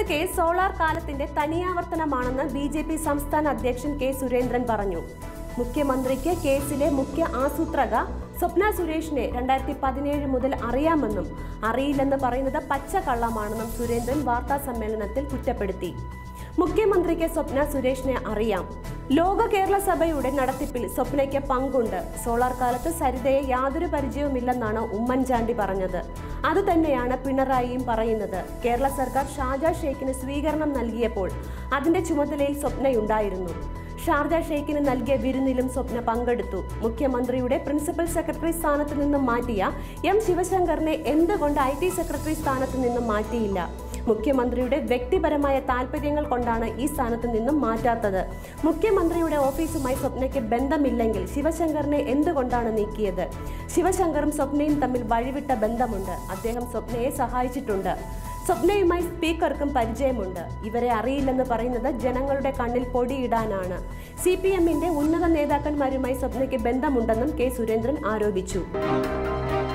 case solar കാലത്തിന്റെ തനിയാവർത്തനമാണെന്ന് B J P സംസ്ഥാന അധ്യക്ഷൻ കെ സുരേന്ദ്രൻ പറഞ്ഞു മുഖ്യമന്ത്രിക്ക് കേസിലെ മുഖ്യ ആസൂത്രക സ്വപ്ന സുരേഷിനെ രണ്ടായിരത്തി പതിനേഴ് മുതൽ അറിയാമെന്നും അറിയില്ലെന്ന് പറയുന്നത് പച്ചക്കള്ളമാണെന്നും സുരേന്ദ്രൻ വാർത്താ സമ്മേളനത്തിൽ കുറ്റപ്പെടുത്തി മുഖ്യമന്ത്രിക്ക് സ്വപ്ന സുരേഷിനെ അറിയാം ലോക കേരള സഭയുടെ നടത്തിപ്പിൽ സ്വപ്നയ്ക്ക് പങ്കുണ്ട് സോളാർ കാലത്ത് സരിതയെ യാതൊരു പരിചയവുമില്ലെന്നാണ് ഉമ്മൻചാണ്ടി പറഞ്ഞത് അതുതന്നെയാണ് പിണറായിയും പറയുന്നത് കേരള സർക്കാർ ഷാജ ഷെയ്ഖിന് സ്വീകരണം നൽകിയപ്പോൾ അതിന്റെ ചുമതലയിൽ സ്വപ്നയുണ്ടായിരുന്നു ഷാർജ ഷെയ്ഖിന് നൽകിയ വിരുന്നിലും സ്വപ്ന പങ്കെടുത്തു മുഖ്യമന്ത്രിയുടെ പ്രിൻസിപ്പൽ സെക്രട്ടറി സ്ഥാനത്ത് നിന്നും മാറ്റിയ എം ശിവശങ്കറിനെ എന്തുകൊണ്ട് ഐ ടി സെക്രട്ടറി സ്ഥാനത്ത് നിന്നും മാറ്റിയില്ല മുഖ്യമന്ത്രിയുടെ വ്യക്തിപരമായ താല്പര്യങ്ങൾ കൊണ്ടാണ് ഈ സ്ഥാനത്ത് നിന്നും മാറ്റാത്തത് മുഖ്യമന്ത്രിയുടെ ഓഫീസുമായി സ്വപ്നയ്ക്ക് ബന്ധമില്ലെങ്കിൽ ശിവശങ്കറിനെ എന്തുകൊണ്ടാണ് നീക്കിയത് ശിവശങ്കറും സ്വപ്നയും തമ്മിൽ വഴിവിട്ട ബന്ധമുണ്ട് അദ്ദേഹം സ്വപ്നയെ സഹായിച്ചിട്ടുണ്ട് സ്വപ്നയുമായി സ്പീക്കർക്കും പരിചയമുണ്ട് ഇവരെ അറിയില്ലെന്ന് പറയുന്നത് ജനങ്ങളുടെ കണ്ണിൽ പൊടിയിടാനാണ് സി പി എമ്മിന്റെ ഉന്നത നേതാക്കന്മാരുമായി സ്വപ്നയ്ക്ക് ബന്ധമുണ്ടെന്നും കെ സുരേന്ദ്രൻ ആരോപിച്ചു